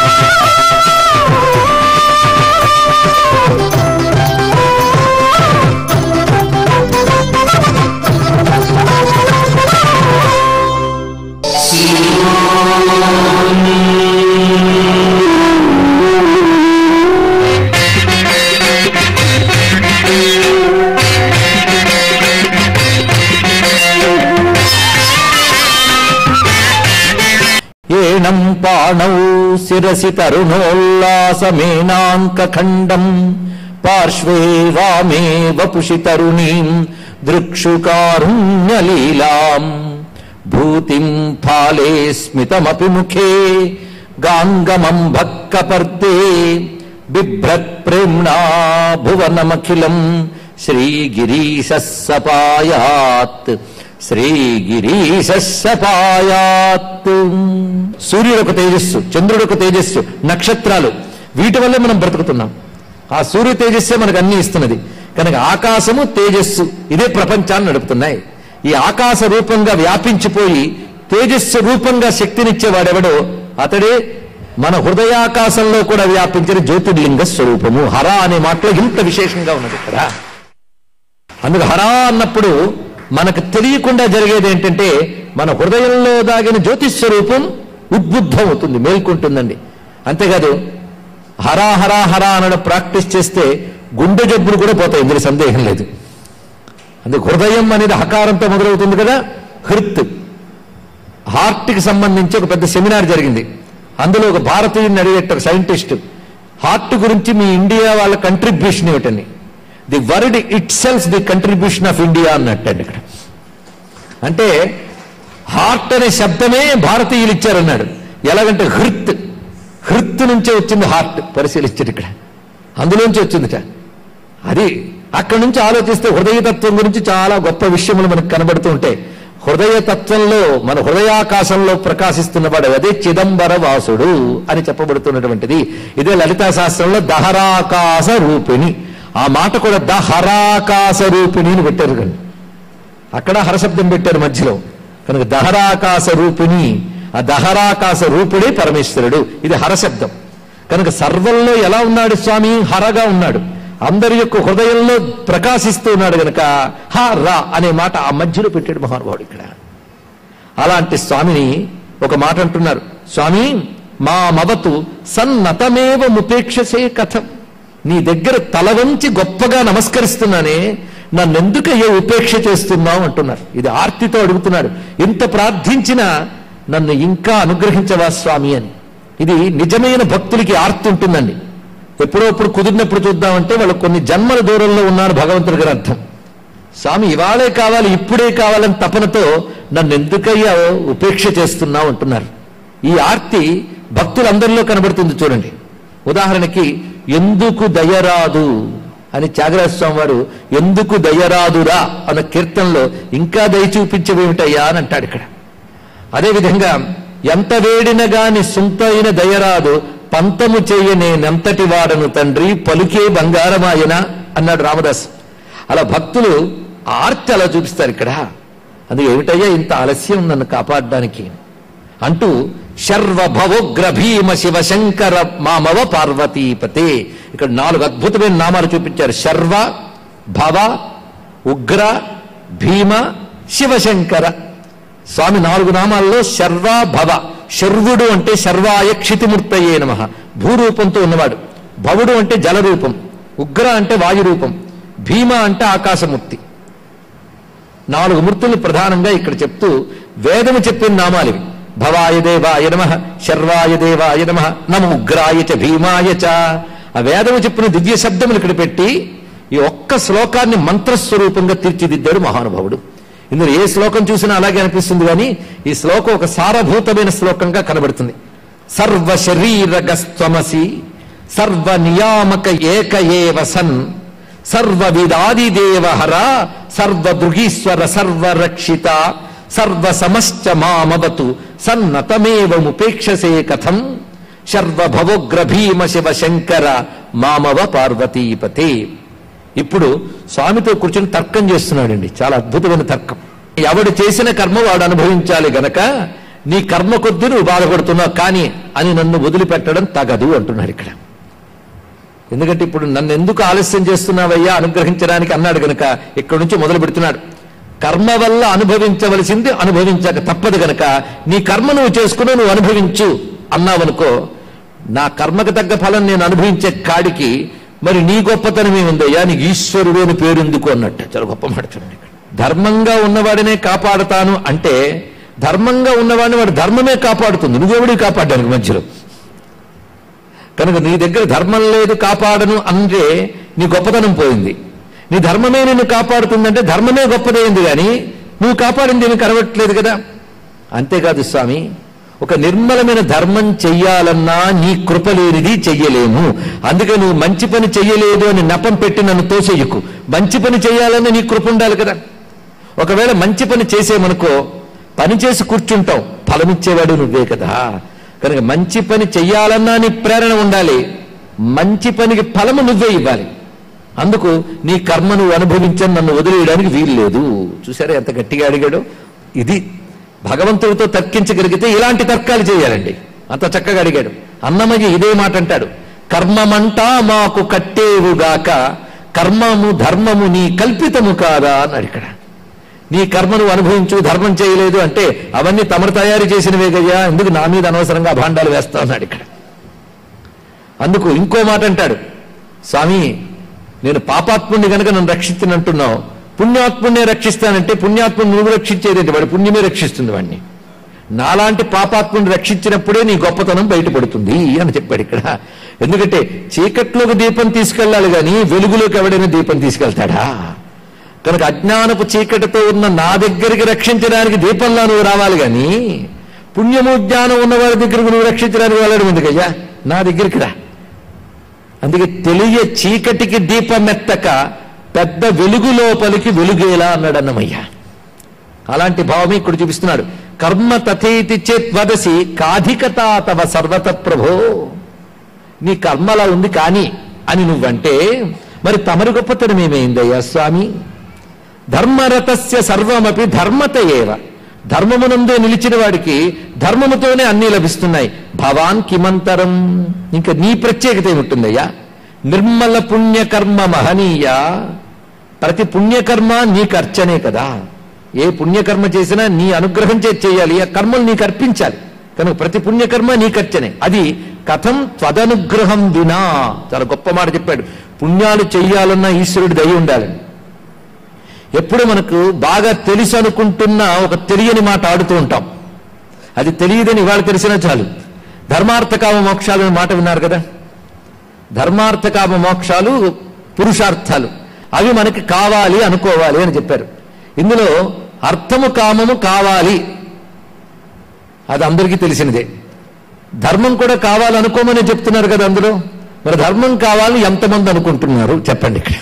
ఏణం పాణౌ శిరసి తరుణోల్లాసమేనాంకఖండం పార్శ్వే వామే వపుషి తరుణీం దృక్షుకారుణ్యలీలాం భూతిం ఫాలే స్మితమపి ముఖే గాంగమం భక్కపర్దే బిభ్రత్ ప్రేమ్ణా భువనమఖిలం శ్రీగిరీశ సపాయాత్ శ్రీగిరీశ సపాయాత్ సూర్యుడు ఒక తేజస్సు చంద్రుడు ఒక తేజస్సు నక్షత్రాలు వీటి వల్లే మనం బ్రతుకుతున్నాం ఆ సూర్య తేజస్సే మనకు అన్ని ఇస్తున్నది కనుక ఆకాశము తేజస్సు ఇదే ప్రపంచాన్ని నడుపుతున్నాయి ఈ ఆకాశ రూపంగా వ్యాపించిపోయి తేజస్సు రూపంగా శక్తినిచ్చేవాడెవడో అతడే మన హృదయాకాశంలో కూడా వ్యాపించిన జ్యోతిర్లింగ స్వరూపము హర అనే మాటలో ఇంత విశేషంగా ఉన్నది ఇక్కడ అందుకు హరా అన్నప్పుడు మనకు తెలియకుండా జరిగేది ఏంటంటే మన హృదయంలో దాగిన జ్యోతిస్వరూపం ఉద్బుద్ధం అవుతుంది మేల్కొంటుందండి అంతేకాదు హరా హరా హరా అనడం ప్రాక్టీస్ చేస్తే గుండె జబ్బులు కూడా పోతాయి ఇందులో సందేహం లేదు అందుకు హృదయం అనేది హకారంతో మొదలవుతుంది కదా హృత్ హార్ట్కి సంబంధించి ఒక పెద్ద సెమినార్ జరిగింది అందులో ఒక భారతీయుడిని అడిగేటారు సైంటిస్ట్ హార్ట్ గురించి మీ ఇండియా వాళ్ళ కంట్రిబ్యూషన్ ఏమిటని the word it sells the contribution of India అన్నట్టండి ఇక్కడ అంటే హార్ట్ అనే శబ్దమే భారతీయులు ఇచ్చారన్నాడు ఎలాగంటే హృత్ హృత్ నుంచే వచ్చింది హార్ట్ పరిశీలించాడు ఇక్కడ అందులోంచి వచ్చిందిట అది అక్కడి నుంచి ఆలోచిస్తే హృదయతత్వం గురించి చాలా గొప్ప విషయములు మనకు కనబడుతూ ఉంటాయి హృదయతత్వంలో మన హృదయాకాశంలో ప్రకాశిస్తున్నవాడు అదే చిదంబర వాసుడు అని చెప్పబడుతున్నటువంటిది ఇదే లలితా శాస్త్రంలో దహరాకాశ రూపిణి ఆ మాట కూడా దహరాకాశ రూపిణి అని పెట్టారు కండి అక్కడ హరశబ్దం పెట్టారు మధ్యలో కనుక దహరాకాశ రూపిణి ఆ దహరాకాశ రూపుడే పరమేశ్వరుడు ఇది హరశబ్దం కనుక సర్వంలో ఎలా ఉన్నాడు స్వామి హరగా ఉన్నాడు అందరి యొక్క హృదయంలో ప్రకాశిస్తూ ఉన్నాడు గనక హ రా అనే మాట ఆ మధ్యలో పెట్టాడు మహానుభావుడు ఇక్కడ అలాంటి స్వామిని ఒక మాట అంటున్నారు స్వామి మా మవతు సన్నతమేవ ముపేక్షసే కథం నీ దగ్గర తల వంచి గొప్పగా నమస్కరిస్తున్నానే నన్నెందుకయ్యే ఉపేక్ష చేస్తున్నావు అంటున్నారు ఇది ఆర్తితో అడుగుతున్నాడు ఎంత ప్రార్థించినా నన్ను ఇంకా అనుగ్రహించవా స్వామి అని ఇది నిజమైన భక్తులకి ఆర్తి ఉంటుందండి ఎప్పుడో అప్పుడు కుదిరినప్పుడు చూద్దామంటే వాళ్ళు కొన్ని జన్మల దూరంలో ఉన్నారు భగవంతుడి గారి అర్థం స్వామి ఇవాళే కావాలి ఇప్పుడే కావాలని తపనతో నన్ను ఎందుకయ్యా ఉపేక్ష చేస్తున్నావు అంటున్నారు ఈ ఆర్తి భక్తులందరిలో కనబడుతుంది చూడండి ఉదాహరణకి ఎందుకు దయరాదు అని త్యాగరాజ స్వామి వారు ఎందుకు దయరాదురా అన్న కీర్తనలో ఇంకా దయ చూపించవేమిటయ్యా అని అంటాడు ఇక్కడ అదేవిధంగా ఎంత వేడిన గాని సుంతైన దయరాదు పంతము చేయనేనెంతటి వాడను తండ్రి పలుకే బంగారమాయన అన్నాడు రామదాస్ అలా భక్తులు ఆర్తి అలా చూపిస్తారు ఇక్కడ అది ఏమిటయ్యా ఇంత ఆలస్యం నన్ను కాపాడడానికి అంటూ శర్వభవోగ్ర భీమ శివ శంకర మామవ పార్వతీపతే ఇక్కడ నాలుగు అద్భుతమైన నామాలు చూపించారు శర్వ భవ ఉగ్ర భీమ శివశంకర స్వామి నాలుగు నామాల్లో శర్వ భవ శర్వుడు అంటే శర్వాయ క్షితిమూర్తయే నమ భూరూపంతో ఉన్నవాడు భవుడు అంటే జలరూపం ఉగ్ర అంటే వాయురూపం భీమ అంటే ఆకాశమూర్తి నాలుగు మూర్తులు ప్రధానంగా ఇక్కడ చెప్తూ వేదము చెప్పిన నామాలు ఇవి భవాయ దేవాయ నమ శర్వాయ దేవాయ నమ నమ ఉగ్రాయ చ భీమాయ చ ఆ వేదము చెప్పిన దివ్య శబ్దములు ఇక్కడ పెట్టి ఈ ఒక్క శ్లోకాన్ని మంత్రస్వరూపంగా తీర్చిదిద్దాడు మహానుభావుడు ఇందులో ఏ శ్లోకం చూసినా అలాగే అనిపిస్తుంది కానీ ఈ శ్లోకం ఒక సారభూతమైన శ్లోకంగా కనబడుతుంది సర్వ శరీరగస్త్వమసి సర్వ నియామక ఏక ఏవ సన్ సర్వ విదాదిదేవహర సర్వ దృగీశ్వర సర్వరక్షిత సర్వ సమశ్చ మామవతు సన్నతమేవముపేక్షసే కథం శర్వభవోగ్ర భీమ శివ శంకర మామవ పార్వతీపతే ఇప్పుడు స్వామితో కూర్చొని తర్కం చేస్తున్నాడండి చాలా అద్భుతమైన తర్కం ఎవడు చేసిన కర్మ వాడు అనుభవించాలి గనక నీ కర్మ కొద్దీ నువ్వు బాధపడుతున్నావు కానీ అని నన్ను వదిలిపెట్టడం తగదు అంటున్నాడు ఇక్కడ ఎందుకంటే ఇప్పుడు నన్ను ఎందుకు ఆలస్యం చేస్తున్నావయ్యా అనుగ్రహించడానికి అన్నాడు గనక ఇక్కడి నుంచి మొదలు పెడుతున్నాడు కర్మ వల్ల అనుభవించవలసింది అనుభవించక తప్పదు గనక నీ కర్మ నువ్వు చేసుకుని నువ్వు అనుభవించు అన్నావనుకో నా కర్మకు తగ్గ ఫలం నేను అనుభవించే కాడికి మరి నీ గొప్పతనం ఏముందయ్యా నీకు ఈశ్వరుడు అని పేరెందుకు అన్నట్టు చాలా గొప్ప మాట చూడండి ఇక్కడ. ధర్మంగా ఉన్నవాడినే కాపాడుతాను అంటే ధర్మంగా ఉన్నవాడిని వాడు ధర్మమే కాపాడుతుంది నువ్వెవడి కాపాడడానికి మధ్యలో కనుక నీ దగ్గర ధర్మం లేదు కాపాడను అంటే నీ గొప్పతనం పోయింది నీ ధర్మమే నిన్ను కాపాడుతుందంటే ధర్మమే గొప్పదైంది కానీ నువ్వు కాపాడింది ఏమి కనబట్టలేదు కదా అంతేకాదు స్వామి ఒక నిర్మలమైన ధర్మం చెయ్యాలన్నా నీ కృప లేనిది చెయ్యలేము అందుకే నువ్వు మంచి పని చెయ్యలేదు అని నపం పెట్టి నన్ను తోసేయకు మంచి పని చెయ్యాలని నీ కృప ఉండాలి కదా ఒకవేళ మంచి పని చేసేమనుకో పని చేసి కూర్చుంటావు ఫలమిచ్చేవాడు నువ్వే కదా కనుక మంచి పని చెయ్యాలన్నా నీ ప్రేరణ ఉండాలి మంచి పనికి ఫలము నువ్వే ఇవ్వాలి అందుకు నీ కర్మ నువ్వు అనుభవించని నన్ను వదిలేయడానికి వీలు లేదు చూసారా ఎంత గట్టిగా అడిగాడు ఇది భగవంతుడితో తర్కించగలిగితే ఇలాంటి తర్కాలు చేయాలండి అంత చక్కగా అడిగాడు అన్నమయ్య ఇదే మాట అంటాడు కర్మమంటా మాకు కట్టేవుగాక కర్మము ధర్మము నీ కల్పితము కాదా అన్నాడు ఇక్కడ నీ కర్మను అనుభవించు ధర్మం చేయలేదు అంటే అవన్నీ తమరు తయారు చేసినవే గయ్యా ఎందుకు నా మీద అనవసరంగా భాండాలు వేస్తా ఉన్నాడు ఇక్కడ అందుకు ఇంకో మాట అంటాడు స్వామి నేను పాపాత్ముడిని గనక నన్ను రక్షించినంటున్నావు పుణ్యాత్ముడినే రక్షిస్తానంటే పుణ్యాత్ముడిని నువ్వు రక్షించేదేంటి వాడి పుణ్యమే రక్షిస్తుంది వాడిని నాలాంటి పాపాత్ముని రక్షించినప్పుడే నీ గొప్పతనం బయటపడుతుంది అని చెప్పాడు ఇక్కడ ఎందుకంటే చీకట్లోకి దీపం తీసుకెళ్ళాలి కానీ వెలుగులోకి ఎవడైనా దీపం తీసుకెళ్తాడా కనుక అజ్ఞానపు చీకటితో ఉన్న నా దగ్గరికి రక్షించడానికి దీపంలా నువ్వు రావాలి కానీ పుణ్యము జ్ఞానం ఉన్న వారి దగ్గరకు నువ్వు రక్షించడానికి వెళ్ళడం ఎందుకయ్యా నా దగ్గరికి రా అందుకే తెలియ చీకటికి దీపమెత్తక పెద్ద వెలుగు లోపలికి వెలుగేలా అన్నాడు అన్నమయ్య అలాంటి భావం ఇక్కడ చూపిస్తున్నాడు కర్మ తథేతి చేత్ వదసి కాధికత తవ సర్వత ప్రభో నీ కర్మలా ఉంది కానీ అని నువ్వంటే మరి తమరి గొప్పతనం ఏమైందయ్యా స్వామి ధర్మరతస్య సర్వమపి ధర్మత ఏవ ధర్మమునందే నిలిచిన వాడికి ధర్మముతోనే అన్నీ లభిస్తున్నాయి భవాన్ కిమంతరం ఇంకా నీ ప్రత్యేకత ఏముంటుందయ్యా నిర్మల పుణ్యకర్మ మహనీయ ప్రతి పుణ్యకర్మ నీకు అర్చనే కదా ఏ పుణ్యకర్మ చేసినా నీ అనుగ్రహం చేసి చేయాలి ఆ కర్మలు నీకు అర్పించాలి కనుక ప్రతి పుణ్యకర్మ నీకు అర్చనే అది కథం త్వదనుగ్రహం వినా చాలా గొప్ప మాట చెప్పాడు పుణ్యాలు చెయ్యాలన్నా ఈశ్వరుడి దయ ఉండాలని ఎప్పుడు మనకు బాగా తెలుసు అనుకుంటున్న ఒక తెలియని మాట ఆడుతూ ఉంటాం అది తెలియదని ఇవాళ తెలిసినా చాలు ధర్మార్థకామ మోక్షాలు అనే మాట విన్నారు కదా ధర్మార్థకామ మోక్షాలు పురుషార్థాలు అవి మనకి కావాలి అనుకోవాలి అని చెప్పారు ఇందులో అర్థము కామము కావాలి అది అందరికీ తెలిసినదే ధర్మం కూడా కావాలనుకోమని చెప్తున్నారు కదా అందులో మరి ధర్మం కావాలని ఎంతమంది అనుకుంటున్నారు చెప్పండి ఇక్కడ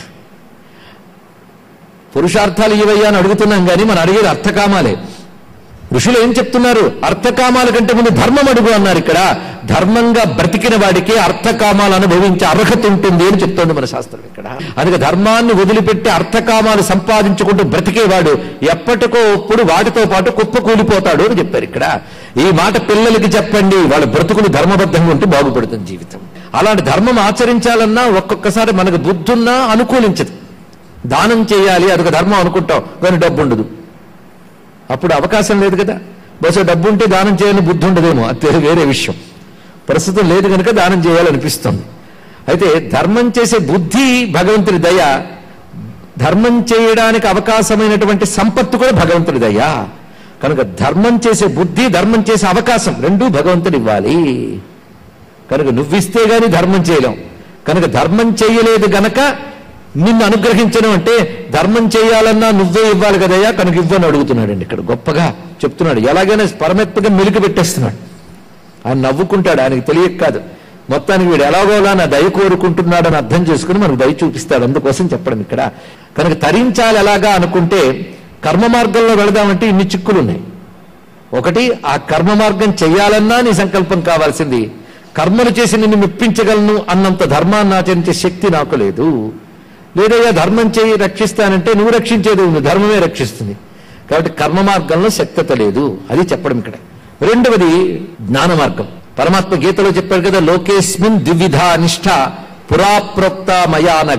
పురుషార్థాలు ఇవయ్యా అని అడుగుతున్నాం కానీ మనం అడిగేది అర్థకామాలే ఋషులు ఏం చెప్తున్నారు అర్థకామాల కంటే ముందు ధర్మం అడుగు అన్నారు ఇక్కడ ధర్మంగా బ్రతికిన వాడికి అర్థకామాలు అనుభవించే అర్హత ఉంటుంది అని చెప్తోంది మన శాస్త్రం ఇక్కడ అందుకే ధర్మాన్ని వదిలిపెట్టి అర్థకామాలు సంపాదించుకుంటూ బ్రతికేవాడు ఎప్పటికో ఇప్పుడు వాటితో పాటు కుప్ప కూలిపోతాడు అని చెప్పారు ఇక్కడ ఈ మాట పిల్లలకి చెప్పండి వాళ్ళ బ్రతుకులు ధర్మబద్ధంగా ఉంటే బాగుపడుతుంది జీవితం అలాంటి ధర్మం ఆచరించాలన్నా ఒక్కొక్కసారి మనకు బుద్ధున్నా అనుకూలించదు దానం చేయాలి అదొక ధర్మం అనుకుంటాం కానీ డబ్బు ఉండదు అప్పుడు అవకాశం లేదు కదా బహుశా డబ్బు ఉంటే దానం చేయాలని బుద్ధి ఉండదేమో అది తెలు- వేరే విషయం ప్రస్తుతం లేదు కనుక దానం చేయాలనిపిస్తుంది అయితే ధర్మం చేసే బుద్ధి భగవంతుడి దయ ధర్మం చేయడానికి అవకాశమైనటువంటి సంపత్తు కూడా భగవంతుడి దయ కనుక ధర్మం చేసే బుద్ధి ధర్మం చేసే అవకాశం రెండూ భగవంతుడు ఇవ్వాలి కనుక నువ్విస్తే గాని ధర్మం చేయలేం కనుక ధర్మం చేయలేదు గనక నిన్ను అనుగ్రహించడం అంటే ధర్మం చేయాలన్నా నువ్వే ఇవ్వాలి కదయ్యా కనుక ఇవ్వని అడుగుతున్నాడండి ఇక్కడ గొప్పగా చెప్తున్నాడు ఎలాగైనా పరమెత్తగా మెలికి పెట్టేస్తున్నాడు ఆయన నవ్వుకుంటాడు ఆయనకి తెలియక కాదు మొత్తానికి వీడు ఎలాగోలా నా దయ కోరుకుంటున్నాడని అర్థం చేసుకుని మనకు దయ చూపిస్తాడు అందుకోసం చెప్పడం ఇక్కడ కనుక తరించాలి ఎలాగా అనుకుంటే కర్మ మార్గంలో వెళదామంటే ఇన్ని చిక్కులు ఉన్నాయి ఒకటి ఆ కర్మ మార్గం చేయాలన్నా నీ సంకల్పం కావాల్సింది కర్మలు చేసి నిన్ను మెప్పించగలను అన్నంత ధర్మాన్ని ఆచరించే శక్తి నాకు లేదు లేదయ్యా ధర్మం చేయి రక్షిస్తానంటే నువ్వు రక్షించేది ఉంది ధర్మమే రక్షిస్తుంది కాబట్టి కర్మ మార్గంలో శక్తత లేదు అది చెప్పడం ఇక్కడ రెండవది జ్ఞాన మార్గం పరమాత్మ గీతలో చెప్పాడు కదా లోకేస్మిన్ ద్విధా నిష్ఠ పురాప్రోక్త మయానఘ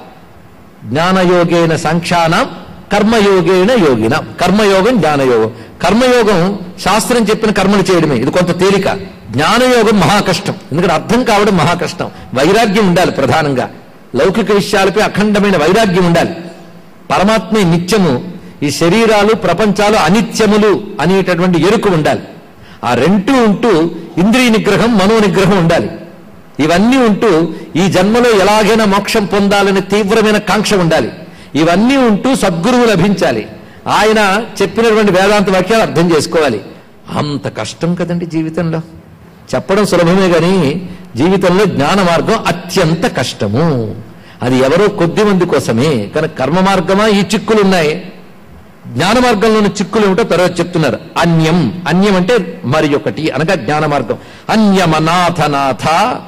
జ్ఞానయోగేన సాంఖ్యానం కర్మయోగేన యోగిన కర్మయోగం జ్ఞానయోగం కర్మయోగం శాస్త్రం చెప్పిన కర్మలు చేయడమే ఇది కొంత తేలిక జ్ఞానయోగం మహా కష్టం ఎందుకంటే అర్థం కావడం మహా కష్టం వైరాగ్యం ఉండాలి ప్రధానంగా లౌకిక విషయాలపై అఖండమైన వైరాగ్యం ఉండాలి పరమాత్మే నిత్యము ఈ శరీరాలు ప్రపంచాలు అనిత్యములు అనేటటువంటి ఎరుకు ఉండాలి ఆ రెంటూ ఉంటూ ఇంద్రియ నిగ్రహం మనో నిగ్రహం ఉండాలి ఇవన్నీ ఉంటూ ఈ జన్మలో ఎలాగైనా మోక్షం పొందాలని తీవ్రమైన కాంక్ష ఉండాలి ఇవన్నీ ఉంటూ సద్గురువు లభించాలి ఆయన చెప్పినటువంటి వేదాంత వాక్యాలు అర్థం చేసుకోవాలి అంత కష్టం కదండి జీవితంలో చెప్పడం సులభమే కానీ జీవితంలో జ్ఞాన మార్గం అత్యంత కష్టము అది ఎవరో కొద్ది మంది కోసమే కానీ కర్మ మార్గమా ఈ చిక్కులు ఉన్నాయి జ్ఞాన మార్గంలోని చిక్కులు ఏమిటో తర్వాత చెప్తున్నారు అన్యం అన్యం అంటే మరి ఒకటి అనగా జ్ఞాన మార్గం అన్యమనాథనాథ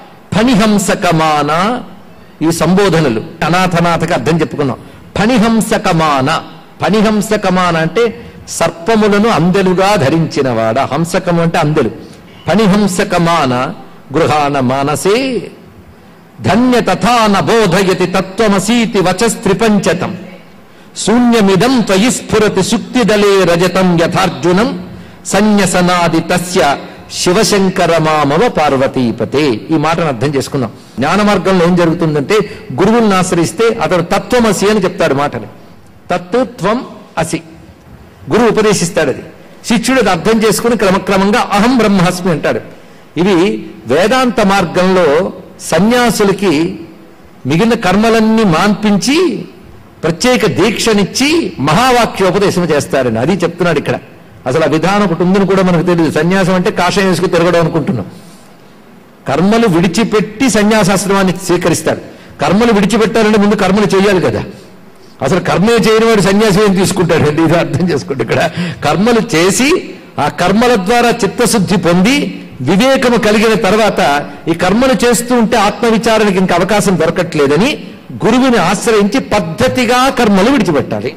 ఫణిహంసకమాన ఈ సంబోధనలు అనాథనాథకి అర్థం చెప్పుకున్నాం ఫణిహంసకమాన ఫణిహంసకమాన అంటే సర్పములను అందెలుగా ధరించినవాడ హంసకము అంటే అందెలు ఫణిహంసకమాన గృహాన మానసే ధన్య తథా నబోధయతి తత్వమసీతి వచస్త్రిపంచతం శూన్యమిదం త్వయి స్ఫురతి సుక్తిదలే రజతం యథార్జునం సన్యసనాది తస్య శివశంకర మామవ పార్వతీపతే ఈ మాటను అర్థం చేసుకుందాం జ్ఞాన మార్గంలో ఏం జరుగుతుందంటే గురువుల్ని ఆశ్రయిస్తే అతడు తత్వమసి అని చెప్తాడు మాటని తత్వం అసి గురువు ఉపదేశిస్తాడు అది శిష్యుడు అది అర్థం చేసుకుని క్రమక్రమంగా అహం బ్రహ్మాస్మి అంటాడు ఇవి వేదాంత మార్గంలో సన్యాసులకి మిగిలిన కర్మలన్నీ మాన్పించి ప్రత్యేక దీక్షనిచ్చి మహావాక్యోపదేశం చేస్తారని అది చెప్తున్నాడు ఇక్కడ అసలు ఆ విధానం ఒకటి ఉందని కూడా మనకు తెలియదు సన్యాసం అంటే కాషాయం వేసుకు తిరగడం అనుకుంటున్నాం కర్మలు విడిచిపెట్టి సన్యాసాశ్రమాన్ని స్వీకరిస్తాడు కర్మలు విడిచిపెట్టాలంటే ముందు కర్మలు చేయాలి కదా అసలు కర్మే చేయని వాడు సన్యాసం ఏం తీసుకుంటాడు అండి ఇది అర్థం చేసుకోండి ఇక్కడ కర్మలు చేసి ఆ కర్మల ద్వారా చిత్తశుద్ధి పొంది వివేకము కలిగిన తర్వాత ఈ కర్మలు చేస్తూ ఉంటే ఆత్మవిచారణకి ఇంకా అవకాశం దొరకట్లేదని గురువుని ఆశ్రయించి పద్ధతిగా కర్మలు విడిచిపెట్టాలి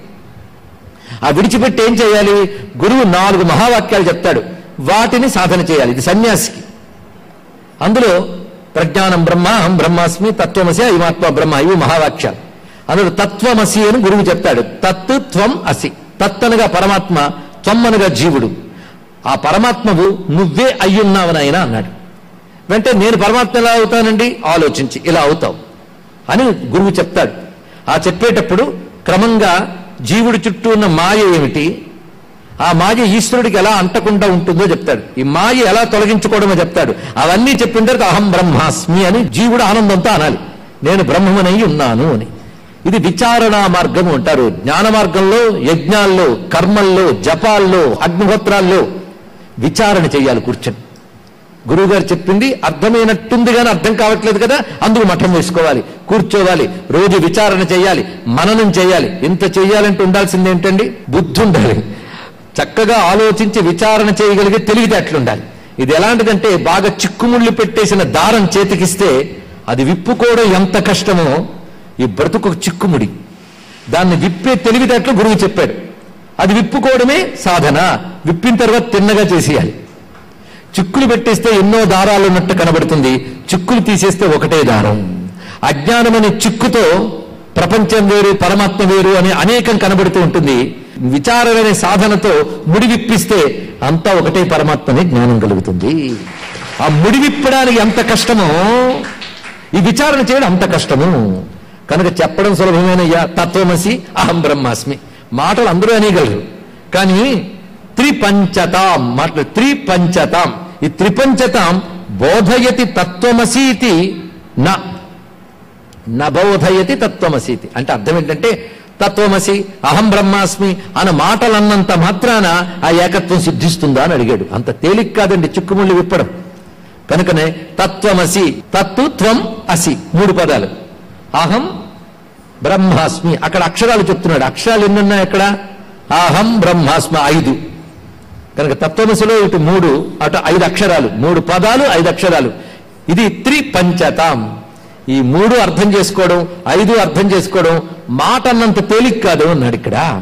ఆ విడిచిపెట్టి ఏం చేయాలి గురువు నాలుగు మహావాక్యాలు చెప్తాడు వాటిని సాధన చేయాలి ఇది సన్యాసికి అందులో ప్రజ్ఞానం బ్రహ్మ అహం బ్రహ్మాస్మి తత్వమసి అయమాత్మ బ్రహ్మ ఇవి మహావాక్యాలు అందులో తత్వమసి అని గురువు చెప్తాడు తత్ త్వం అసి తత్ అనగా పరమాత్మ త్వం అనగా జీవుడు ఆ పరమాత్మవు నువ్వే అయ్యున్నావనైనా అన్నాడు వెంటనే నేను పరమాత్మ ఎలా అవుతానండి ఆలోచించి ఇలా అవుతావు అని గురువు చెప్తాడు ఆ చెప్పేటప్పుడు క్రమంగా జీవుడి చుట్టూ ఉన్న మాయ ఏమిటి ఆ మాయ ఈశ్వరుడికి ఎలా అంటకుండా ఉంటుందో చెప్తాడు ఈ మాయ ఎలా తొలగించుకోవడమో చెప్తాడు అవన్నీ చెప్పిన తర్వాత అహం బ్రహ్మాస్మి అని జీవుడు ఆనందంతో అనాలి నేను బ్రహ్మనై ఉన్నాను అని ఇది విచారణా మార్గము అంటారు జ్ఞాన మార్గంలో యజ్ఞాల్లో కర్మల్లో జపాల్లో అగ్నిహోత్రాల్లో విచారణ చేయాలి కూర్చొని గురువుగారు చెప్పింది అర్థమైనట్టుంది కానీ అర్థం కావట్లేదు కదా అందుకు మఠం వేసుకోవాలి కూర్చోవాలి రోజు విచారణ చేయాలి మననం చేయాలి ఇంత చేయాలంటే ఉండాల్సింది ఏంటండి బుద్ధి ఉండాలి చక్కగా ఆలోచించి విచారణ చేయగలిగే తెలివితేటలు ఉండాలి ఇది ఎలాంటిదంటే బాగా చిక్కుముళ్ళు పెట్టేసిన దారం చేతికిస్తే అది విప్పుకోవడం ఎంత కష్టమో ఈ బ్రతుకు చిక్కుముడి దాన్ని విప్పే తెలివితేటలు గురువు చెప్పాడు అది విప్పుకోవడమే సాధన విప్పిన తర్వాత తిన్నగా చేసేయాలి చిక్కులు పెట్టేస్తే ఎన్నో దారాలు ఉన్నట్టు కనబడుతుంది చిక్కులు తీసేస్తే ఒకటే దారం అజ్ఞానం అనే చిక్కుతో ప్రపంచం వేరు పరమాత్మ వేరు అని అనేకం కనబడుతూ ఉంటుంది విచారణ అనే సాధనతో ముడి విప్పిస్తే అంతా ఒకటే పరమాత్మనే జ్ఞానం కలుగుతుంది ఆ ముడి విప్పడానికి ఎంత కష్టమో ఈ విచారణ చేయడం అంత కష్టము కనుక చెప్పడం సులభమేనయ్యా తత్వమసి అహం బ్రహ్మాస్మి మాటలు అందరూ అనేయగలరు కానీ త్రిపంచతాం మాటలు త్రిపంచతాం ఈ త్రిపంచతాం బోధయతి తత్వమసీతి నా నబోధయతి తత్వమసీతి అంటే అర్థం ఏంటంటే తత్వమసి అహం బ్రహ్మాస్మి అన్న మాటలు అన్నంత మాత్రాన ఆ ఏకత్వం సిద్ధిస్తుందా అని అడిగాడు అంత తేలిక కాదండి చిక్కుముళ్ళు విప్పడం కనుకనే తత్వమసి తత్తు త్వం అసి మూడు పదాలు అహం బ్రహ్మాస్మి అక్కడ అక్షరాలు చెప్తున్నాడు అక్షరాలు ఎన్ని ఉన్నాయి అక్కడ అహం బ్రహ్మాస్మి ఐదు కనుక తత్వమసిలో ఇటు మూడు అటు ఐదు అక్షరాలు మూడు పదాలు ఐదు అక్షరాలు ఇది త్రిపంచతాం ఈ మూడు అర్థం చేసుకోవడం ఐదు అర్థం చేసుకోవడం మాట అన్నంత తేలిక కాదు అన్నాడు ఇక్కడ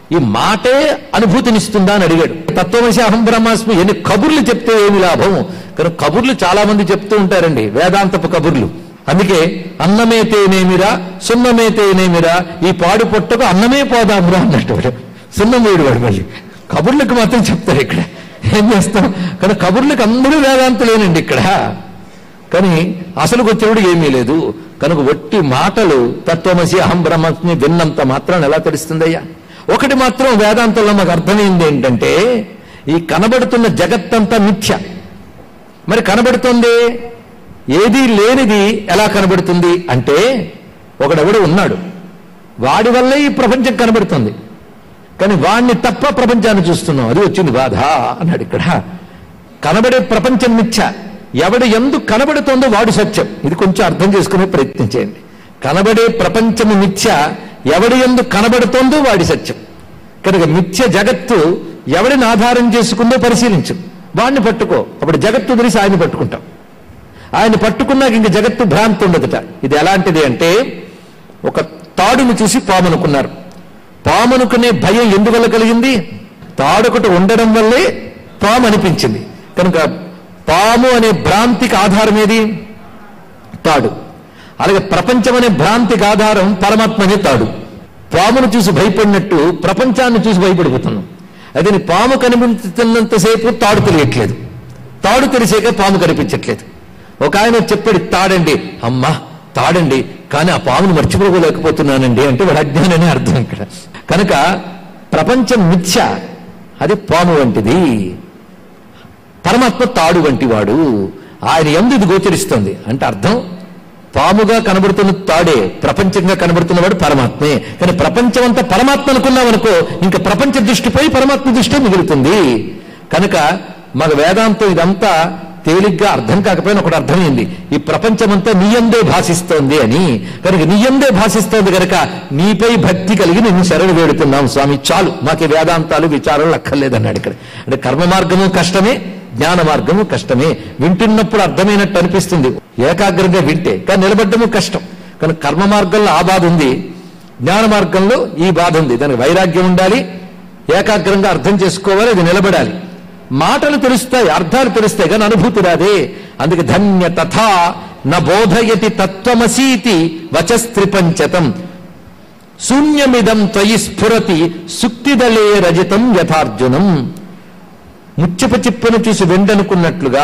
ఈ మాటే అనుభూతినిస్తుందా అని అడిగాడు తత్వమసి అహం బ్రహ్మాస్మి ఎన్ని కబుర్లు చెప్తే ఏమి లాభం కానీ కబుర్లు చాలా మంది చెప్తూ ఉంటారండి వేదాంతపు కబుర్లు అందుకే అన్నమే తేనేమిరా సున్నమే తేనేమిరా ఈ పాడు పొట్టకు అన్నమే పోదామురా అన్నట్టు వాడు. సున్నం వేడు వాడు మళ్ళీ కబుర్లకు మాత్రం చెప్తారు ఇక్కడ ఏం చేస్తాం కానీ కబుర్లకు అందరూ వేదాంతులేనండి ఇక్కడ కానీ అసలు వచ్చేవాడు ఏమీ లేదు కనుక ఒట్టి మాటలు తత్వమసి అహం బ్రహ్మస్మి విన్నంత మాత్రం ఎలా తెలుస్తుందయ్యా ఒకటి మాత్రం వేదాంతంలో మాకు అర్థమైంది ఏంటంటే ఈ కనబడుతున్న జగత్తంతా మిథ్య మరి కనబడుతుంది ఏదీ లేనిది ఎలా కనబడుతుంది అంటే ఒకడెవడు ఉన్నాడు వాడి వల్లే ఈ ప్రపంచం కనబడుతుంది కానీ వాణ్ణి తప్ప ప్రపంచాన్ని చూస్తున్నాం అది వచ్చింది బాధ అన్నాడు ఇక్కడ కనబడే ప్రపంచం మిథ్య ఎవడు ఎందుకు కనబడుతోందో వాడు సత్యం ఇది కొంచెం అర్థం చేసుకునే ప్రయత్నం చేయండి కనబడే ప్రపంచము మిథ్య ఎవడు ఎందు కనబడుతోందో వాడి సత్యం కనుక మిథ్య జగత్తు ఎవడిని ఆధారం చేసుకుందో పరిశీలించు వాడిని పట్టుకో అప్పుడు జగత్తు తెలిసి ఆయన పట్టుకుంటాం ఆయన పట్టుకున్నాక ఇంక జగత్తు భ్రాంతి ఉండదుట ఇది ఎలాంటిది అంటే ఒక తాడును చూసి పాము అనుకున్నారు పాము అనుకునే భయం ఎందువల్ల కలిగింది తాడొకటి ఉండడం వల్లే పాము అనిపించింది కనుక పాము అనే భ్రాంతికి ఆధారం ఏది తాడు అలాగే ప్రపంచం అనే భ్రాంతికి ఆధారం పరమాత్మ అనే తాడు పామును చూసి భయపడినట్టు ప్రపంచాన్ని చూసి భయపడిపోతున్నాం అదే నీ పాము కనిపించుతున్నంతసేపు తాడు తెలియట్లేదు తాడు తెలిసాక పాము కనిపించట్లేదు ఒక ఆయన చెప్పాడు తాడండి అమ్మా తాడండి కానీ ఆ పామును మర్చిపోలేకపోతున్నానండి అంటే వాడు అజ్ఞాననే అర్థం ఇక్కడ కనుక ప్రపంచం మిథ్య అది పాము వంటిది పరమాత్మ తాడు వంటివాడు ఆయన ఎందు ఇది గోచరిస్తుంది అంటే అర్థం పాముగా కనబడుతున్న తాడే ప్రపంచంగా కనబడుతున్నవాడు పరమాత్మే కానీ ప్రపంచం అంతా పరమాత్మ అనుకున్నామనుకో ఇంకా ప్రపంచ దృష్టిపై పరమాత్మ దృష్టి మిగులుతుంది కనుక మన వేదాంతం ఇదంతా తేలిగ్గా అర్థం కాకపోయినా ఒకటి అర్థమైంది ఈ ప్రపంచమంతా నీయందే భాషిస్తోంది అని కనుక నీయందే భాషిస్తోంది కనుక నీపై భక్తి కలిగి నిన్ను శరణు వేడుతున్నాం స్వామి చాలు మాకు ఈ వేదాంతాలు విచారాలు అక్కర్లేదన్నాడు ఇక్కడ అంటే కర్మ మార్గము కష్టమే జ్ఞాన మార్గము కష్టమే వింటున్నప్పుడు అర్థమైనట్టు అనిపిస్తుంది ఏకాగ్రంగా వింటే కానీ నిలబడ్డము కష్టం కానీ కర్మ మార్గంలో ఆ బాధ ఉంది జ్ఞాన మార్గంలో ఈ బాధ ఉంది దానికి వైరాగ్యం ఉండాలి ఏకాగ్రంగా అర్థం చేసుకోవాలి అది నిలబడాలి మాటలు తెలుస్తాయి అర్థాలు తెలుస్తాయి కానీ అనుభూతి రాదే అందుకే ధన్య తథా నబోధయతి తత్వమసీతి వచస్త్రిపంచతం శూన్యమిదం త్వయి స్ఫురతి సుక్తిదలే రజితం యథార్జునం ముచ్చప చిప్పను చూసి వెండనుకున్నట్లుగా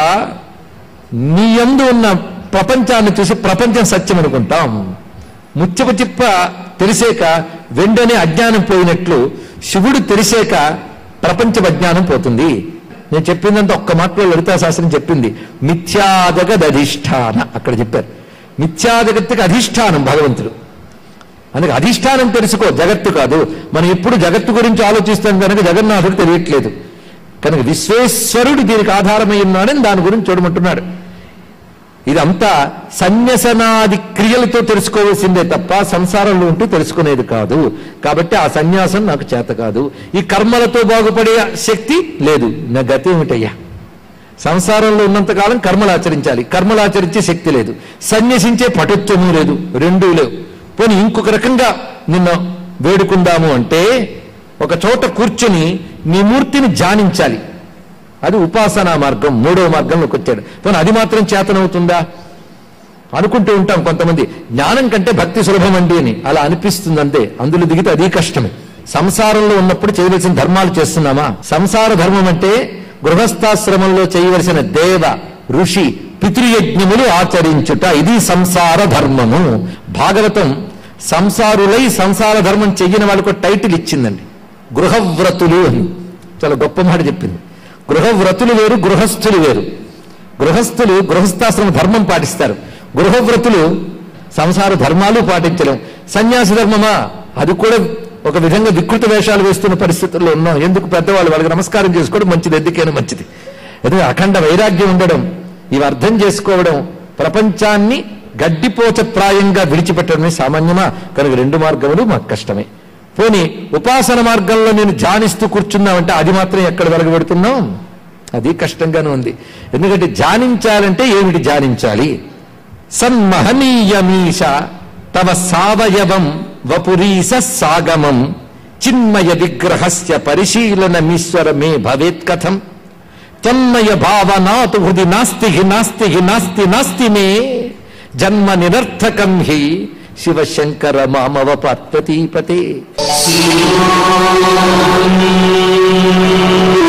నీ యందు ఉన్న ప్రపంచాన్ని చూసి ప్రపంచం సత్యం అనుకుంటాం ముచ్చప చిప్ప తెలిసాక వెండనే అజ్ఞానం పోయినట్లు శివుడు తెలిసాక ప్రపంచ అజ్ఞానం పోతుంది నేను చెప్పిందంతా ఒక్క మాటలో లలితా శాస్త్రం చెప్పింది మిథ్యాజగదధిష్టాన అక్కడ చెప్పారు మిథ్యాజగత్తుకి అధిష్టానం భగవంతుడు అందుకే అధిష్టానం తెలుసుకో జగత్తు కాదు మనం ఎప్పుడు జగత్తు గురించి ఆలోచిస్తాం కనుక జగన్నాథుడు తెలియట్లేదు కనుక విశ్వేశ్వరుడు దీనికి ఆధారమై ఉన్నాడని దాని గురించి చూడమంటున్నాడు ఇదంతా సన్యసనాది క్రియలతో తెలుసుకోవాల్సిందే తప్ప సంసారంలో ఉంటూ తెలుసుకునేది కాదు కాబట్టి ఆ సన్యాసం నాకు చేత కాదు ఈ కర్మలతో బాగుపడే శక్తి లేదు నా గతి ఏమిటయ్యా సంసారంలో ఉన్నంతకాలం కర్మలు ఆచరించాలి కర్మలు ఆచరించే శక్తి లేదు సన్యసించే పటుత్వము లేదు రెండూ లేవు పోనీ ఇంకొక రకంగా నిన్న వేడుకుందాము అంటే ఒక చోట కూర్చుని నీ మూర్తిని ధ్యానించాలి అది ఉపాసనా మార్గం మూడవ మార్గంలోకి వచ్చాడు పోనీ అది మాత్రం చేతనవుతుందా అనుకుంటూ ఉంటాం కొంతమంది జ్ఞానం కంటే భక్తి సులభం అండి అని అలా అనిపిస్తుంది అంతే అందులో దిగితే అది కష్టమే సంసారంలో ఉన్నప్పుడు చేయవలసిన ధర్మాలు చేస్తున్నామా సంసార ధర్మం అంటే గృహస్థాశ్రమంలో చేయవలసిన దేవ ఋషి పితృయజ్ఞములు ఆచరించుట ఇది సంసార ధర్మము భాగవతం సంసారులై సంసార ధర్మం చెయ్యని వాళ్ళకు టైటిల్ ఇచ్చిందండి గృహవ్రతులు అని చాలా గొప్ప మాట చెప్పింది గృహవ్రతులు వేరు గృహస్థులు వేరు గృహస్థులు గృహస్థాశ్రమ ధర్మం పాటిస్తారు గృహవ్రతులు సంసార ధర్మాలు పాటించలేం సన్యాసి ధర్మమా అది కూడా ఒక విధంగా వికృత వేషాలు వేస్తున్న పరిస్థితుల్లో ఉన్నాం ఎందుకు పెద్దవాళ్ళు వాళ్ళకి నమస్కారం చేసుకోవడం మంచిది ఎందుకైనా మంచిది ఎందుకంటే అఖండ వైరాగ్యం ఉండడం ఇవి అర్థం చేసుకోవడం ప్రపంచాన్ని గడ్డిపోచ ప్రాయంగా విడిచిపెట్టడమే సామాన్యమా కనుక రెండు మార్గములు మాకు కష్టమే పోని ఉపాసన మార్గంలో నేను ధ్యానిస్తూ కూర్చున్నామంటే అది మాత్రం ఎక్కడ వెలగబెడుతున్నాం అది కష్టంగానే ఉంది ఎందుకంటే ధ్యానించాలంటే ఏమిటి ధ్యానించాలి సన్మహనీయమీష తవ సావయవం వపురీస సాగమం చిన్మయ విగ్రహస్య పరిశీలనమీశ్వర మే భవేత్ కథం తన్మయ భావనాతు హృది నాస్తి హి నాస్తి హి నాస్తి నాస్తి మే జన్మ నిరర్థకం హి శివశంకర మామవ పార్వతీపతే